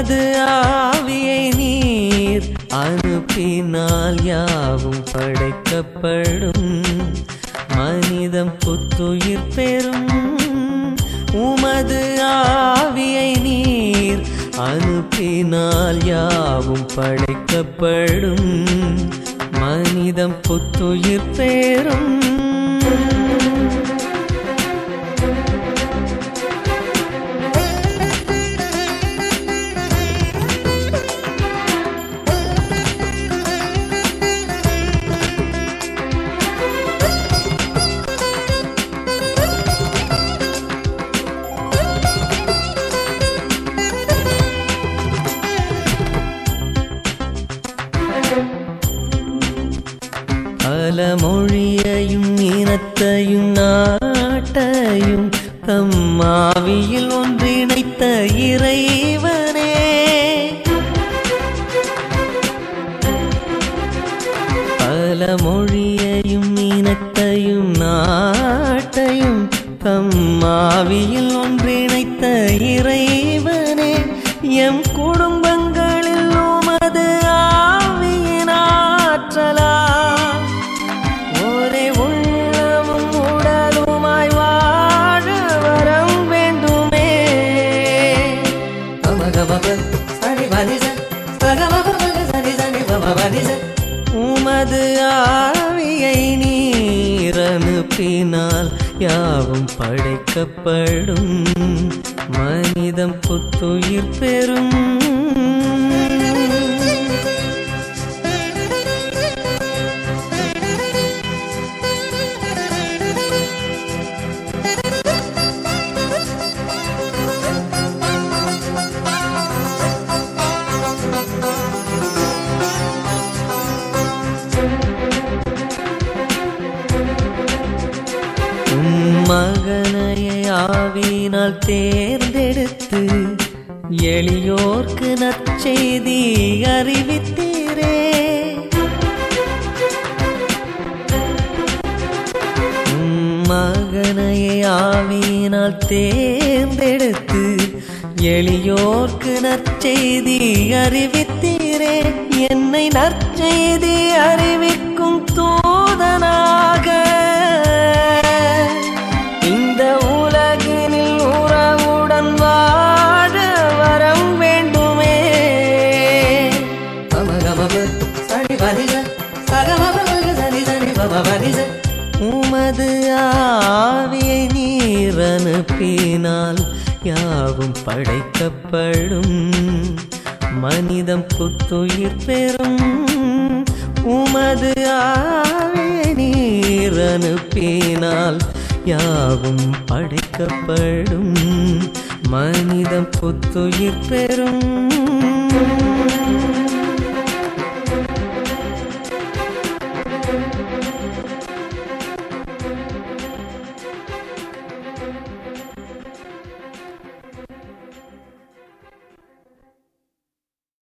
உமது ஆவியை நீர் அனுப்பினால் யாவும் படைக்கப்படும் மனிதம் புத்துயிர் பெறும் உமது ஆவியை நீர் அனுப்பினால் யாவும் படைக்கப்படும் மனிதம் புத்துயிர் பெறும் பல மொழியையும் இனத்தையும் நாட்டையும் தம்மாவியில் ஒன்றிணைத்த இறைவனே பல மொழியையும் இனத்தையும் நாட்டையும் தம்மாவியில் ஒன்றிணைத்த இறைவனே எம் குடும்பங்களில் உமது ஆவியின் ஆற்றலா ஒரே உள்ளமும் உடலுமாய் வாழ வரம் வேண்டுமே உமது ஆவியை நீர் அனுப்பினால் யாவும் படைக்கப்படும் மனிதம் புத்துயிர் பெறும் உம் மகனையை ஆவினால் தேர்ந்தெடுத்து எளியோர்க்கு நற்செய்தி அறிவித்தீரே உம் மகனையை ஆவினால் தேர்ந்தெடுத்து எளியோர்க்கு நற்செய்தி அறிவித்தீரே என்னை நற்செய்தி அறிவிக்கும் தூதனாக இந்த உலகினில் உறவுடன் வாழ வரம் வேண்டுமே உமது ஆவியை நீர் அனுப்பினால் யாவும் படைக்கப்படும் மனிதம் புத்துயிர் பெறும் உமது ஆவியை நீர் அனுப்பினால் யாவும் படைக்கப்படும் மனிதம் புத்துயிர் பெறும்